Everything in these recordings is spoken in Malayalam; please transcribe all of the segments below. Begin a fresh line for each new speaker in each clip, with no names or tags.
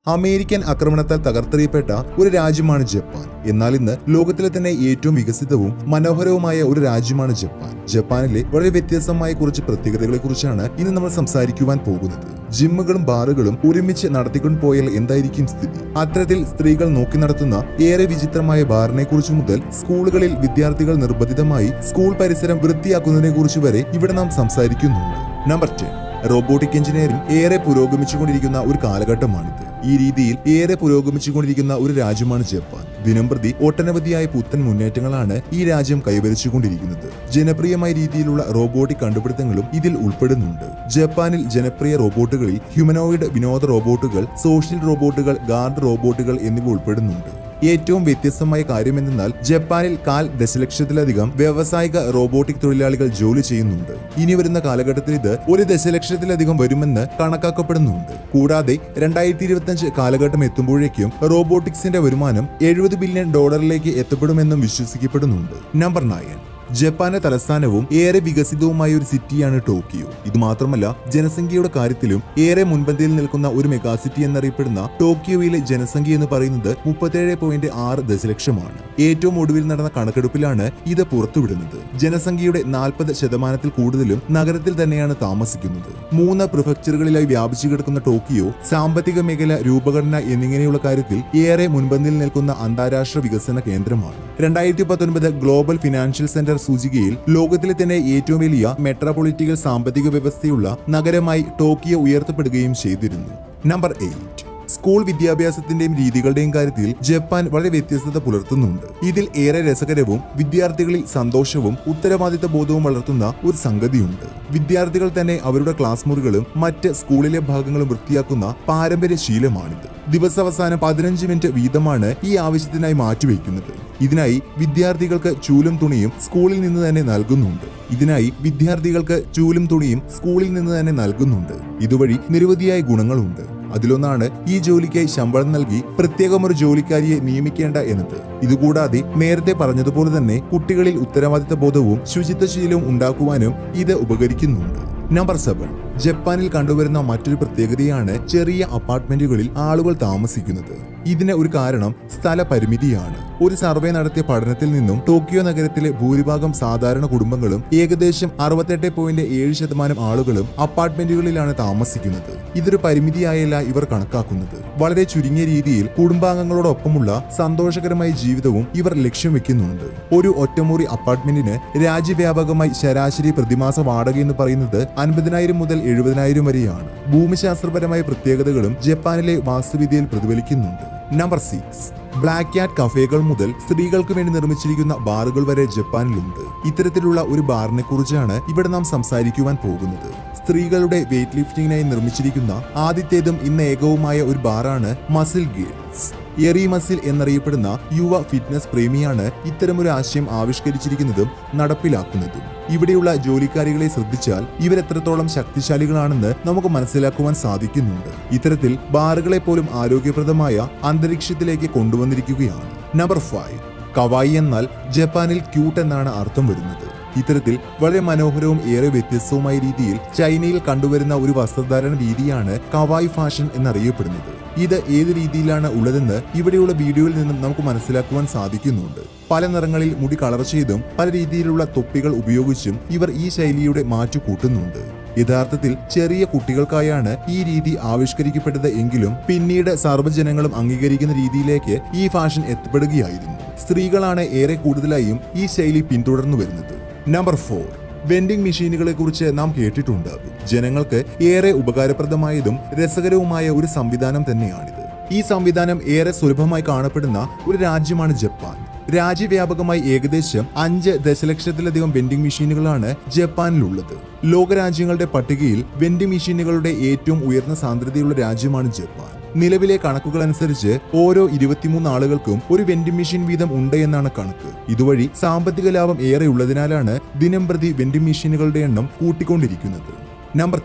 അമേരിക്കൻ ആക്രമണത്താൽ തകർത്തെറിയപ്പെട്ട ഒരു രാജ്യമാണ് ജപ്പാൻ എന്നാൽ ഇന്ന് ലോകത്തിലെ തന്നെ ഏറ്റവും വികസിതവും മനോഹരവുമായ ഒരു രാജ്യമാണ് ജപ്പാൻ ജപ്പാനിലെ വളരെ വ്യത്യസ്തമായ കുറച്ച് പ്രത്യേകതകളെ കുറിച്ചാണ് ഇന്ന് നമ്മൾ സംസാരിക്കുവാൻ പോകുന്നത് ജിമ്മുകളും ബാറുകളും ഒരുമിച്ച് നടത്തിക്കൊണ്ട് പോയാൽ എന്തായിരിക്കും സ്ഥിതി അത്തരത്തിൽ സ്ത്രീകൾ നോക്കി നടത്തുന്ന ഏറെ വിചിത്രമായ ബാറിനെ കുറിച്ച് മുതൽ സ്കൂളുകളിൽ വിദ്യാർത്ഥികൾ നിർബന്ധിതമായി സ്കൂൾ പരിസരം വൃത്തിയാക്കുന്നതിനെ കുറിച്ച് വരെ ഇവിടെ നാം സംസാരിക്കുന്നുണ്ട് നമ്പർ ടെൻ റോബോട്ടിക് എഞ്ചിനീയറിംഗ് ഏറെ പുരോഗമിച്ചുകൊണ്ടിരിക്കുന്ന ഒരു കാലഘട്ടമാണിത് ഈ രീതിയിൽ ഏറെ പുരോഗമിച്ചുകൊണ്ടിരിക്കുന്ന ഒരു രാജ്യമാണ് ജപ്പാൻ ദിനംപ്രതി ഒട്ടനവധിയായ പുത്തൻ മുന്നേറ്റങ്ങളാണ് ഈ രാജ്യം കൈവരിച്ചുകൊണ്ടിരിക്കുന്നത് ജനപ്രിയമായ രീതിയിലുള്ള റോബോട്ടിക് കണ്ടുപിടുത്തങ്ങളും ഇതിൽ ഉൾപ്പെടുന്നുണ്ട് ജപ്പാനിൽ ജനപ്രിയ റോബോട്ടുകളിൽ ഹ്യൂമനോയിഡ് വിനോദ റോബോട്ടുകൾ സോഷ്യൽ റോബോട്ടുകൾ ഗാർഡ് റോബോട്ടുകൾ എന്നിവ ഉൾപ്പെടുന്നുണ്ട് ഏറ്റവും വ്യത്യസ്തമായ കാര്യമെന്തെന്നാൽ ജപ്പാനിൽ കാൽ ദശലക്ഷത്തിലധികം വ്യാവസായിക റോബോട്ടിക് തൊഴിലാളികൾ ജോലി ചെയ്യുന്നുണ്ട് ഇനി വരുന്ന കാലഘട്ടത്തിൽ ഇത് ഒരു ദശലക്ഷത്തിലധികം വരുമെന്ന് കണക്കാക്കപ്പെടുന്നുണ്ട് കൂടാതെ രണ്ടായിരത്തി ഇരുപത്തിയഞ്ച് കാലഘട്ടം എത്തുമ്പോഴേക്കും റോബോട്ടിക്സിന്റെ വരുമാനം എഴുപത് ബില്യൺ ഡോളറിലേക്ക് എത്തപ്പെടുമെന്നും വിശ്വസിക്കപ്പെടുന്നുണ്ട് നമ്പർ നയൻ ജപ്പാന്റെ തലസ്ഥാനവും ഏറെ വികസിതവുമായ ഒരു സിറ്റിയാണ് ടോക്കിയോ ഇത് മാത്രമല്ല ജനസംഖ്യയുടെ കാര്യത്തിലും ഏറെ മുൻപന്തിയിൽ നിൽക്കുന്ന ഒരു മെഗാ സിറ്റി എന്നറിയപ്പെടുന്ന ടോക്കിയോയിലെ ജനസംഖ്യ എന്ന് പറയുന്നത് മുപ്പത്തേഴ് പോയിന്റ് ആറ് ദശലക്ഷമാണ് ഏറ്റവും ഒടുവിൽ നടന്ന കണക്കെടുപ്പിലാണ് ഇത് പുറത്തുവിടുന്നത് ജനസംഖ്യയുടെ നാൽപ്പത് ശതമാനത്തിൽ കൂടുതലും നഗരത്തിൽ തന്നെയാണ് താമസിക്കുന്നത് മൂന്ന് പ്രിഫക്ചറുകളിലായി വ്യാപിച്ചു കിടക്കുന്ന ടോക്കിയോ സാമ്പത്തിക മേഖല രൂപഘടന എന്നിങ്ങനെയുള്ള കാര്യത്തിൽ ഏറെ മുൻപന്തിയിൽ നിൽക്കുന്ന അന്താരാഷ്ട്ര വികസന കേന്ദ്രമാണ് രണ്ടായിരത്തി പത്തൊൻപത് ഗ്ലോബൽ ഫിനാൻഷ്യൽ സെന്റർ സൂചികയിൽ ലോകത്തിലെ തന്നെ ഏറ്റവും വലിയ മെട്രോപൊളിറ്റിക്കൽ സാമ്പത്തിക വ്യവസ്ഥയുള്ള നഗരമായി ടോക്കിയോ ഉയർത്തപ്പെടുകയും ചെയ്തിരുന്നു നമ്പർ എയ്റ്റ് സ്കൂൾ വിദ്യാഭ്യാസത്തിന്റെയും രീതികളുടെയും കാര്യത്തിൽ ജപ്പാൻ വളരെ വ്യത്യസ്തത പുലർത്തുന്നുണ്ട് ഇതിൽ ഏറെ രസകരവും വിദ്യാർത്ഥികളിൽ സന്തോഷവും ഉത്തരവാദിത്ത ബോധവും വളർത്തുന്ന ഒരു സംഗതിയുണ്ട് വിദ്യാർത്ഥികൾ തന്നെ അവരുടെ ക്ലാസ് മുറികളും മറ്റ് സ്കൂളിലെ ഭാഗങ്ങളും വൃത്തിയാക്കുന്ന പാരമ്പര്യ ശീലമാണിത് ദിവസാവസാനം പതിനഞ്ച് മിനിറ്റ് വീതമാണ് ഈ ആവശ്യത്തിനായി മാറ്റിവെക്കുന്നത് ഇതിനായി വിദ്യാർത്ഥികൾക്ക് ചൂലും തുണിയും സ്കൂളിൽ നിന്ന് തന്നെ നൽകുന്നുണ്ട് ഇതിനായി വിദ്യാർത്ഥികൾക്ക് ചൂലും തുണിയും സ്കൂളിൽ നിന്ന് തന്നെ നൽകുന്നുണ്ട് ഇതുവഴി നിരവധിയായ ഗുണങ്ങളുണ്ട് അതിലൊന്നാണ് ഈ ജോലിക്കായി ശമ്പളം നൽകി പ്രത്യേകം ഒരു ജോലിക്കാരിയെ നിയമിക്കേണ്ട എന്നത് ഇതുകൂടാതെ നേരത്തെ പറഞ്ഞതുപോലെ തന്നെ കുട്ടികളിൽ ഉത്തരവാദിത്ത ബോധവും ശുചിത്വശീലവും ഉണ്ടാക്കുവാനും ഇത് ഉപകരിക്കുന്നുണ്ട് നമ്പർ സെവൻ ജപ്പാനിൽ കണ്ടുവരുന്ന മറ്റൊരു പ്രത്യേകതയാണ് ചെറിയ അപ്പാർട്ട്മെന്റുകളിൽ ആളുകൾ താമസിക്കുന്നത് ഇതിന് ഒരു കാരണം സ്ഥല പരിമിതിയാണ് ഒരു സർവേ നടത്തിയ പഠനത്തിൽ നിന്നും ടോക്കിയോ നഗരത്തിലെ ഭൂരിഭാഗം സാധാരണ കുടുംബങ്ങളും ഏകദേശം അറുപത്തെട്ട് പോയിന്റ് ഏഴ് ശതമാനം ആളുകളും അപ്പാർട്ട്മെന്റുകളിലാണ് താമസിക്കുന്നത് ഇതൊരു പരിമിതിയായല്ല ഇവർ കണക്കാക്കുന്നത് വളരെ ചുരുങ്ങിയ രീതിയിൽ കുടുംബാംഗങ്ങളോടൊപ്പമുള്ള സന്തോഷകരമായ ജീവിതവും ഇവർ ലക്ഷ്യം വെക്കുന്നുണ്ട് ഒരു ഒറ്റമുറി അപ്പാർട്ട്മെന്റിന് രാജ്യവ്യാപകമായി ശരാശരി പ്രതിമാസ വാടക എന്ന് പറയുന്നത് അൻപതിനായിരം മുതൽ എഴുപതിനായിരം വരെയാണ് ഭൂമിശാസ്ത്രപരമായ പ്രത്യേകതകളും ജപ്പാനിലെ വാസ്തുവിദ്യയിൽ പ്രതിഫലിക്കുന്നുണ്ട് നമ്പർ സിക്സ് ബ്ലാക്ക് ക്യാറ്റ് കഫേകൾ മുതൽ സ്ത്രീകൾക്ക് വേണ്ടി നിർമ്മിച്ചിരിക്കുന്ന ബാറുകൾ വരെ ജപ്പാനിലുണ്ട് ഇത്തരത്തിലുള്ള ഒരു ബാറിനെ കുറിച്ചാണ് ഇവിടെ നാം സംസാരിക്കുവാൻ പോകുന്നത് സ്ത്രീകളുടെ വെയ്റ്റ് ലിഫ്റ്റിംഗിനായി നിർമ്മിച്ചിരിക്കുന്ന ആദ്യത്തേതും ഇന്ന് ഏകവുമായ ഒരു ബാറാണ് മസിൽ ഗേൾസ് എറി മസിൽ എന്നറിയപ്പെടുന്ന യുവ ഫിറ്റ്നസ് പ്രേമിയാണ് ഇത്തരമൊരു ആശയം ആവിഷ്കരിച്ചിരിക്കുന്നതും നടപ്പിലാക്കുന്നതും ഇവിടെയുള്ള ജോലിക്കാരികളെ ശ്രദ്ധിച്ചാൽ ഇവരെത്രത്തോളം ശക്തിശാലികളാണെന്ന് നമുക്ക് മനസ്സിലാക്കുവാൻ സാധിക്കുന്നുണ്ട് ഇത്തരത്തിൽ ബാറുകളെ പോലും ആരോഗ്യപ്രദമായ അന്തരീക്ഷത്തിലേക്ക് കൊണ്ടുവന്നിരിക്കുകയാണ് നമ്പർ ഫൈവ് കവായി എന്നാൽ ജപ്പാനിൽ ക്യൂട്ട് എന്നാണ് അർത്ഥം വരുന്നത് ഇത്തരത്തിൽ വളരെ മനോഹരവും ഏറെ വ്യത്യസ്തവുമായ രീതിയിൽ ചൈനയിൽ കണ്ടുവരുന്ന ഒരു വസ്ത്രധാരണ രീതിയാണ് കവായി ഫാഷൻ എന്നറിയപ്പെടുന്നത് ഇത് ഏത് രീതിയിലാണ് ഉള്ളതെന്ന് ഇവിടെയുള്ള വീഡിയോയിൽ നിന്നും നമുക്ക് മനസ്സിലാക്കുവാൻ സാധിക്കുന്നുണ്ട് പല നിറങ്ങളിൽ മുടി കളർ ചെയ്തും പല രീതിയിലുള്ള തൊപ്പികൾ ഉപയോഗിച്ചും ഇവർ ഈ ശൈലിയുടെ മാറ്റു കൂട്ടുന്നുണ്ട് യഥാർത്ഥത്തിൽ ചെറിയ കുട്ടികൾക്കായാണ് ഈ രീതി ആവിഷ്കരിക്കപ്പെട്ടത് എങ്കിലും പിന്നീട് സർവ്വജനങ്ങളും അംഗീകരിക്കുന്ന രീതിയിലേക്ക് ഈ ഫാഷൻ എത്തപ്പെടുകയായിരുന്നു സ്ത്രീകളാണ് ഏറെ കൂടുതലായും ഈ ശൈലി പിന്തുടർന്നു വരുന്നത് നമ്പർ ഫോർ വെൻഡിംഗ് മെഷീനുകളെ കുറിച്ച് നാം കേട്ടിട്ടുണ്ടാകും ജനങ്ങൾക്ക് ഏറെ ഉപകാരപ്രദമായതും രസകരവുമായ ഒരു സംവിധാനം തന്നെയാണിത് ഈ സംവിധാനം ഏറെ സുലഭമായി കാണപ്പെടുന്ന ഒരു രാജ്യമാണ് ജപ്പാൻ രാജ്യവ്യാപകമായി ഏകദേശം അഞ്ച് ദശലക്ഷത്തിലധികം വെൻഡിംഗ് മെഷീനുകളാണ് ജപ്പാനിലുള്ളത് ലോകരാജ്യങ്ങളുടെ പട്ടികയിൽ വെൻഡിംഗ് മെഷീനുകളുടെ ഏറ്റവും ഉയർന്ന സാന്ദ്രതയുള്ള രാജ്യമാണ് ജപ്പാൻ നിലവിലെ കണക്കുകൾ അനുസരിച്ച് ഓരോ ഇരുപത്തിമൂന്ന് ആളുകൾക്കും ഒരു വെൻഡിംഗ് മെഷീൻ വീതം ഉണ്ട് എന്നാണ് കണക്ക് ഇതുവഴി സാമ്പത്തിക ലാഭം ഏറെ ഉള്ളതിനാലാണ് ദിനം പ്രതി വെൻഡിംഗ് മെഷീനുകളുടെ എണ്ണം കൂട്ടിക്കൊണ്ടിരിക്കുന്നത് നമ്പർ ത്രീ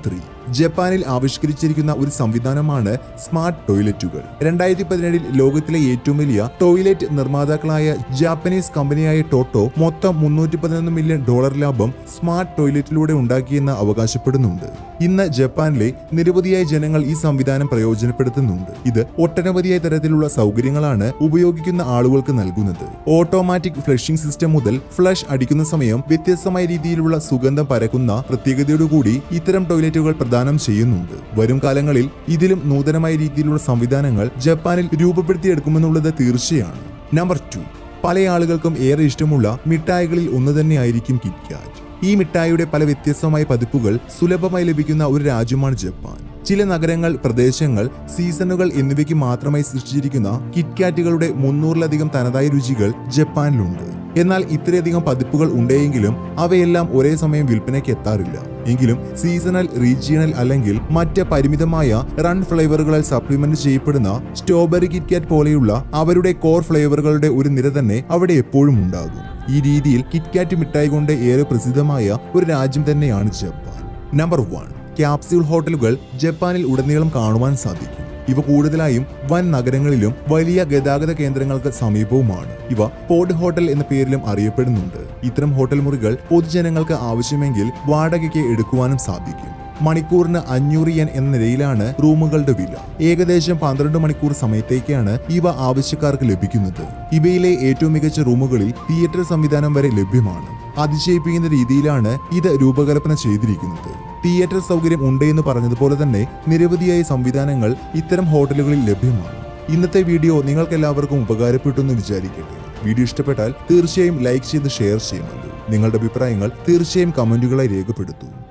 ജപ്പാനിൽ ആവിഷ്കരിച്ചിരിക്കുന്ന ഒരു സംവിധാനമാണ് സ്മാർട്ട് ടോയ്ലറ്റുകൾ രണ്ടായിരത്തി പതിനേഴിൽ ലോകത്തിലെ ഏറ്റവും വലിയ ടോയ്ലറ്റ് നിർമ്മാതാക്കളായ ജാപ്പനീസ് കമ്പനിയായ ടോട്ടോ മൊത്തം മുന്നൂറ്റി പതിനൊന്ന് മില്യൺ ഡോളർ ലാഭം സ്മാർട്ട് ടോയ്ലറ്റിലൂടെ ഉണ്ടാക്കിയെന്ന് അവകാശപ്പെടുന്നുണ്ട് ഇന്ന് ജപ്പാനിലെ നിരവധിയായ ജനങ്ങൾ ഈ സംവിധാനം പ്രയോജനപ്പെടുത്തുന്നുണ്ട് ഇത് ഒട്ടനവധിയായ തരത്തിലുള്ള സൗകര്യങ്ങളാണ് ഉപയോഗിക്കുന്ന ആളുകൾക്ക് നൽകുന്നത് ഓട്ടോമാറ്റിക് ഫ്ലഷിംഗ് സിസ്റ്റം മുതൽ ഫ്ലഷ് അടിക്കുന്ന സമയം വ്യത്യസ്തമായ രീതിയിലുള്ള സുഗന്ധം പരക്കുന്ന പ്രത്യേകതയോടുകൂടി ഇത്തരം ടോയ്ലറ്റുകൾ പ്രദാനം ചെയ്യുന്നുണ്ട് വരും കാലങ്ങളിൽ ഇതിലും നൂതനമായ രീതിയിലുള്ള സംവിധാനങ്ങൾ ജപ്പാനിൽ രൂപപ്പെടുത്തിയെടുക്കുമെന്നുള്ളത് തീർച്ചയാണ് നമ്പർ ടു പല ആളുകൾക്കും ഏറെ ഇഷ്ടമുള്ള മിഠായികളിൽ ഒന്ന് തന്നെയായിരിക്കും കിറ്റ്കാറ്റ് ഈ മിഠായിയുടെ പല വ്യത്യസ്തമായ പതിപ്പുകൾ സുലഭമായി ലഭിക്കുന്ന ഒരു രാജ്യമാണ് ജപ്പാൻ ചില നഗരങ്ങൾ പ്രദേശങ്ങൾ സീസണുകൾ എന്നിവയ്ക്ക് മാത്രമായി സൃഷ്ടിച്ചിരിക്കുന്ന കിറ്റ്കാറ്റുകളുടെ മുന്നൂറിലധികം തനതായ രുചികൾ ജപ്പാനിലുണ്ട് എന്നാൽ ഇത്രയധികം പതിപ്പുകൾ ഉണ്ടെങ്കിലും അവയെല്ലാം ഒരേ സമയം വിൽപ്പനയ്ക്ക് എത്താറില്ല എങ്കിലും സീസണൽ റീജിയണൽ അല്ലെങ്കിൽ മറ്റ് പരിമിതമായ റൺ ഫ്ലേവറുകളാൽ സപ്ലിമെന്റ് ചെയ്യപ്പെടുന്ന സ്ട്രോബെറി കിറ്റ്കാറ്റ് പോലെയുള്ള അവരുടെ കോർ ഫ്ലേവറുകളുടെ ഒരു നിര തന്നെ അവിടെ എപ്പോഴും ഉണ്ടാകും ഈ രീതിയിൽ കിറ്റ്കാറ്റ് മിഠായി കൊണ്ട് ഏറെ പ്രസിദ്ധമായ ഒരു രാജ്യം തന്നെയാണ് ജപ്പാൻ നമ്പർ വൺ ക്യാപ്സ്യൂൾ ഹോട്ടലുകൾ ജപ്പാനിൽ ഉടനീളം കാണുവാൻ സാധിക്കും ഇവ കൂടുതലായും വൻ നഗരങ്ങളിലും വലിയ ഗതാഗത കേന്ദ്രങ്ങൾക്ക് സമീപവുമാണ് ഇവ പോഡ് ഹോട്ടൽ എന്ന പേരിലും അറിയപ്പെടുന്നുണ്ട് ഇത്തരം ഹോട്ടൽ മുറികൾ പൊതുജനങ്ങൾക്ക് ആവശ്യമെങ്കിൽ വാടകയ്ക്ക് എടുക്കുവാനും സാധിക്കും മണിക്കൂറിന് അഞ്ഞൂറ് യൻ എന്ന നിലയിലാണ് റൂമുകളുടെ വില ഏകദേശം പന്ത്രണ്ട് മണിക്കൂർ സമയത്തേക്കാണ് ഇവ ആവശ്യക്കാർക്ക് ലഭിക്കുന്നത് ഇവയിലെ ഏറ്റവും മികച്ച റൂമുകളിൽ തിയേറ്റർ സംവിധാനം വരെ ലഭ്യമാണ് അതിശയിപ്പിക്കുന്ന രീതിയിലാണ് ഇത് രൂപകൽപ്പന ചെയ്തിരിക്കുന്നത് തിയേറ്റർ സൗകര്യം ഉണ്ട് എന്ന് പറഞ്ഞതുപോലെ തന്നെ നിരവധിയായ സംവിധാനങ്ങൾ ഇത്തരം ഹോട്ടലുകളിൽ ലഭ്യമാണ് ഇന്നത്തെ വീഡിയോ നിങ്ങൾക്ക് എല്ലാവർക്കും ഉപകാരപ്പെട്ടു എന്ന് വിചാരിക്കട്ടെ വീഡിയോ ഇഷ്ടപ്പെട്ടാൽ തീർച്ചയായും ലൈക്ക് ചെയ്ത് ഷെയർ ചെയ്യുമല്ലോ നിങ്ങളുടെ അഭിപ്രായങ്ങൾ തീർച്ചയായും കമന്റുകളായി രേഖപ്പെടുത്തൂ